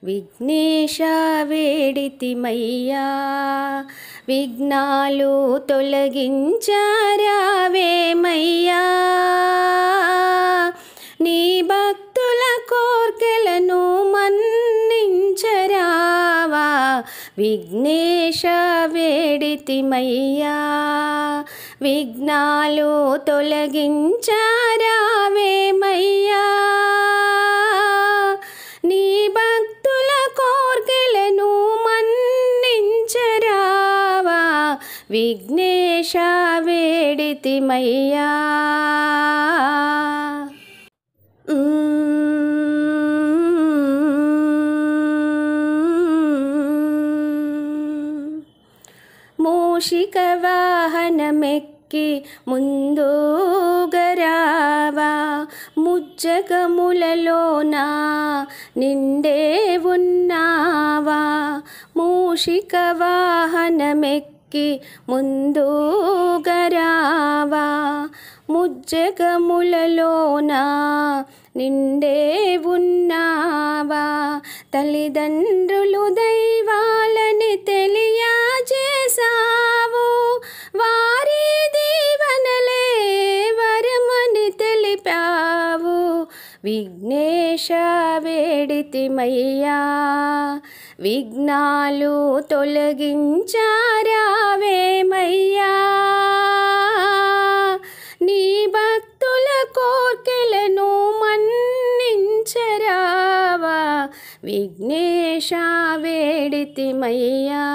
విఘ్నేశ వేడితిమయ్యా విఘ్నాలు తొలగించారావేమయ్యా నీ భక్తుల కోర్కెలను మన్నించరావా విఘ్నేశ వేడితిమయ్యా విఘ్నాలు తొలగించారావేమయ్యా నీ భక్తుల కోర్కెలను మన్నించరావా విఘ్నేశ వేడితిమయ్యా మూషిక వాహనమెక్కి ముందుగరావా ముజ్జగములలోన నిండే ఉన్నావా మూషిక వాహనమెక్కి ముందుగరావా ముజ్జగములలోన నిండే ఉన్నావా తల్లిదండ్రులు దైవాలని తెలియజేశావు వారి దీవనలే వరమని తెలిపావు విఘ్నేశ వేడితిమయ్యా విఘ్నాలు తొలగించారావేమయ్యా నీ భక్తుల కోర్కెలను మన్నించరావా విఘ్నేశ వేడితిమయ్యా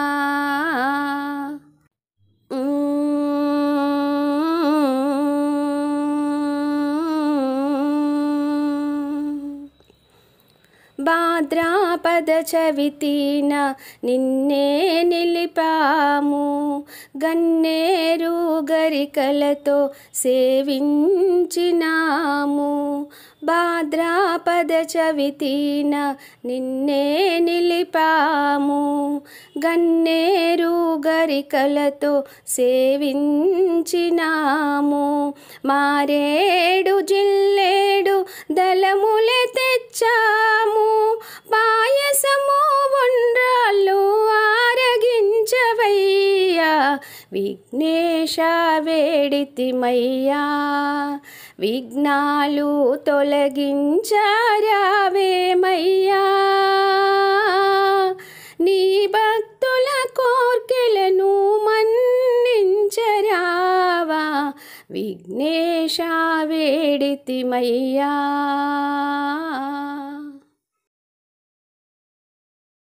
భాద్రాపద చవితిన నిన్నే నిలిపాము గన్నేరు గరికలతో సేవించినాము భాద్రాపద చవితిన నిన్నే నిలిపాము గన్నేరు గరికలతో సేవించినాము మారేడు జిల్లేడు దళములే తెచ్చాము పాయసము ఉండ్రాళ్ళు ఆరగించవయ్యా విఘ్నేశ వేడితిమయ్యా విఘ్నాలు తొలగించారావేమయ్యా నీ భక్తుల కోర్కెలను మన్నించరావా విఘ్నేశ వేడితిమయ్యా